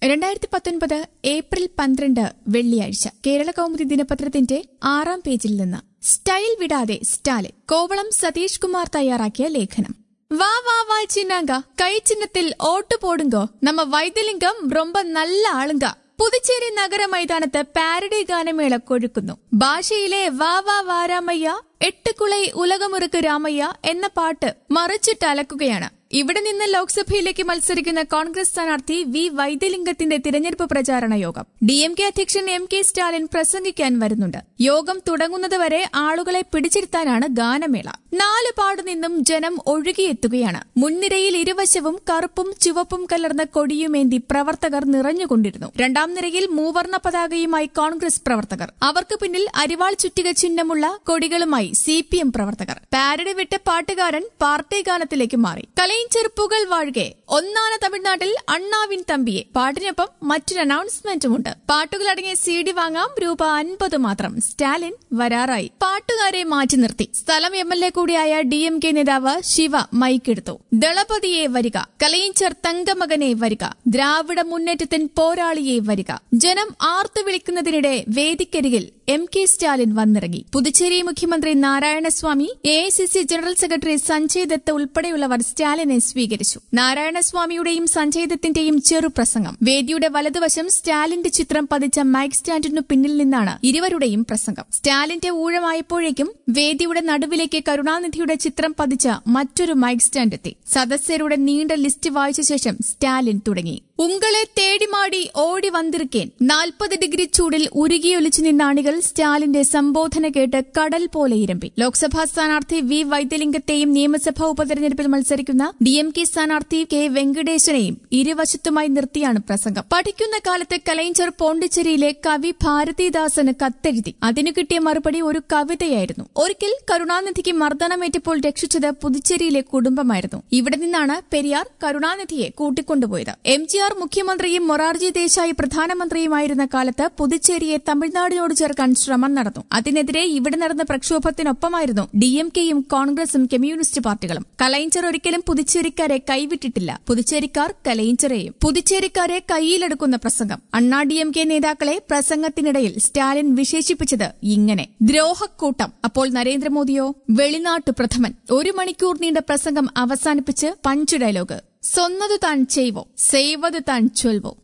രണ്ടായിരത്തി പത്തൊൻപത് ഏപ്രിൽ പന്ത്രണ്ട് വെള്ളിയാഴ്ച കേരള കൗമുദി ദിനപത്രത്തിന്റെ ആറാം പേജിൽ നിന്ന് സ്റ്റൈൽ വിടാതെ സ്റ്റാലിൻ കോവളം സതീഷ് കുമാർ തയ്യാറാക്കിയ ലേഖനം വാ വാ വാ ചിന്നാങ്ക കൈ ചിഹ്നത്തിൽ ഓട്ടു പോടുങ്കോ നമ്മ വൈദ്യലിംഗം ரொம்ப നല്ല ആളുങ്ക പുതുച്ചേരി നഗര മൈതാനത്ത് പാരഡി ഗാനമേള കൊഴുക്കുന്നു ഭാഷയിലെ വാ വാ വാരാമയ്യ എട്ടുകുളൈ ഉലകമുറുക്ക് രാമയ്യ എന്ന പാട്ട് മറിച്ചിട്ടലക്കുകയാണ് ഇവിടെ നിന്ന് ലോക്സഭയിലേക്ക് മത്സരിക്കുന്ന കോൺഗ്രസ് സ്ഥാനാർത്ഥി വി വൈദ്യലിംഗത്തിന്റെ തിരഞ്ഞെടുപ്പ് പ്രചാരണ യോഗം ഡി എം കെ അധ്യക്ഷൻ എം കെ സ്റ്റാലിൻ പ്രസംഗിക്കാൻ വരുന്നുണ്ട് യോഗം തുടങ്ങുന്നതുവരെ ആളുകളെ പിടിച്ചിരുത്താനാണ് ഗാനമേള നാല് പാടു നിന്നും ജനം ഒഴുകിയെത്തുകയാണ് മുൻനിരയിൽ ഇരുവശവും കറുപ്പും ചുവപ്പും കലർന്ന കൊടിയുമേന്തി പ്രവർത്തകർ നിറഞ്ഞുകൊണ്ടിരുന്നു രണ്ടാം നിരയിൽ മൂവർണ്ണ പതാകയുമായി കോൺഗ്രസ് പ്രവർത്തകർ അവർക്ക് പിന്നിൽ അരിവാൾ ചുറ്റിക ചിഹ്നമുള്ള കൊടികളുമായി സി പി എം പ്രവർത്തകർ പാരഡി വിട്ട പാട്ടുകാരൻ പാർട്ടി ഗാനത്തിലേക്ക് മാറി കലയും ചെറുപ്പുകൾ വാഴുകെ ഒന്നാന തമിഴ്നാട്ടിൽ അണ്ണാവിൻ തമ്പിയെ പാട്ടിനൊപ്പം മറ്റൊരു അനൗൺസ്മെന്റുമുണ്ട് പാട്ടുകൾ അടങ്ങിയ സി ഡി വാങ്ങാം രൂപ അൻപത് മാത്രം സ്റ്റാലിൻ വരാറായി പാട്ടുകാരെ മാറ്റി നിർത്തി സ്ഥലം എം എൽ എ കൂടിയായ ഡി എം കെ നേതാവ് ശിവ മൈക്കെടുത്തു ദളപതിയെ വരിക കലയിഞ്ചർ തങ്കമകനെ വരിക ദ്രാവിഡ മുന്നേറ്റത്തിൻ പോരാളിയെ വരിക ജനം ആർത്തു വിളിക്കുന്നതിനിടെ വേദിക്കരികിൽ എം കെ സ്റ്റാലിൻ വന്നിറങ്ങി പുതുച്ചേരി മുഖ്യമന്ത്രി Narayanaswamy A I C C general secretary Sanjay Dutt ഉൾപ്പെടെയുള്ളവർ സ്റ്റാലിനെ സ്വീകരിച്ചു നാരായണസ്വാമിയുടെയും സഞ്ജയ് ദത്തിന്റെയും ചെറുപ്രസംഗം വേദിയുടെ വലതുവശം സ്റ്റാലിന്റെ ചിത്രം പതിച്ച മൈക്ക് സ്റ്റാൻഡിനു പിന്നിൽ നിന്നാണ് ഇരുവരുടെയും പ്രസംഗം സ്റ്റാലിന്റെ ഊഴമായപ്പോഴേക്കും വേദിയുടെ നടുവിലേക്ക് കരുണാനിധിയുടെ ചിത്രം പതിച്ച മറ്റൊരു മൈക്ക് സ്റ്റാൻഡ് എത്തി സദസ്യരുടെ നീണ്ട ലിസ്റ്റ് വായിച്ച ശേഷം സ്റ്റാലിൻ തുടങ്ങി ഉങ്ങളെ തേടിമാടി ഓടി വന്നിരിക്കേൻ നാൽപ്പത് ഡിഗ്രി ചൂടിൽ ഉരുകിയൊലിച്ചു നിന്ന അണികൾ സ്റ്റാലിന്റെ സംബോധന കേട്ട് കടൽ പോലെ ഇരമ്പി ലോക്സഭാ സ്ഥാനാർത്ഥി വി വൈദ്യലിംഗത്തെയും നിയമസഭാ ഉപതെരഞ്ഞെടുപ്പിൽ മത്സരിക്കുന്ന ഡി എം കെ സ്ഥാനാർത്ഥി കെ വെങ്കടേശനെയും ഇരുവശത്തുമായി നിർത്തിയാണ് പ്രസംഗം പഠിക്കുന്ന കാലത്ത് കലൈഞ്ചർ പോണ്ടിച്ചേരിയിലെ കവി ഭാരതീദാസന് കത്തെഴുതി അതിനു കിട്ടിയ മറുപടി ഒരു കവിതയായിരുന്നു ഒരിക്കൽ കരുണാനിധിക്ക് മർദ്ദനമേറ്റപ്പോൾ രക്ഷിച്ചത് പുതുച്ചേരിയിലെ കുടുംബമായിരുന്നു ഇവിടെ നിന്നാണ് പെരിയാർ കരുണാനിധിയെ കൂട്ടിക്കൊണ്ടുപോയത് എം ജി ആർ മുഖ്യമന്ത്രിയും മൊറാർജി ദേശായി പ്രധാനമന്ത്രിയുമായിരുന്ന കാലത്ത് പുതുച്ചേരിയെ തമിഴ്നാടിനോട് ചേർക്കാൻ ശ്രമം നടന്നു അതിനെതിരെ ഇവിടെ നടന്ന പ്രക്ഷോഭത്തിനൊപ്പമായിരുന്നു ഡി എം കെയും കോൺഗ്രസും കമ്മ്യൂണിസ്റ്റ് പാർട്ടികളും കലൈഞ്ചർ ഒരിക്കലും പുതുച്ചേരിക്കാരെ കൈവിട്ടിട്ടില്ല പുതുച്ചേരിക്കാർ കലൈഞ്ചറെയും പുതുച്ചേരിക്കാരെ കൈയിലെടുക്കുന്ന പ്രസംഗം അണ്ണാ ഡി എം കെ നേതാക്കളെ പ്രസംഗത്തിനിടയിൽ സ്റ്റാലിൻ വിശേഷിപ്പിച്ചത് ഇങ്ങനെ ദ്രോഹക്കൂട്ടം അപ്പോൾ നരേന്ദ്രമോദിയോ വെളിനാട്ടു പ്രഥമൻ ഒരു മണിക്കൂർ നീണ്ട പ്രസംഗം അവസാനിപ്പിച്ച് പഞ്ച് ഡയലോഗ് സൊന്നത് താൻ ചെയ്വോ സേവത് താൻ ചൊൽവോ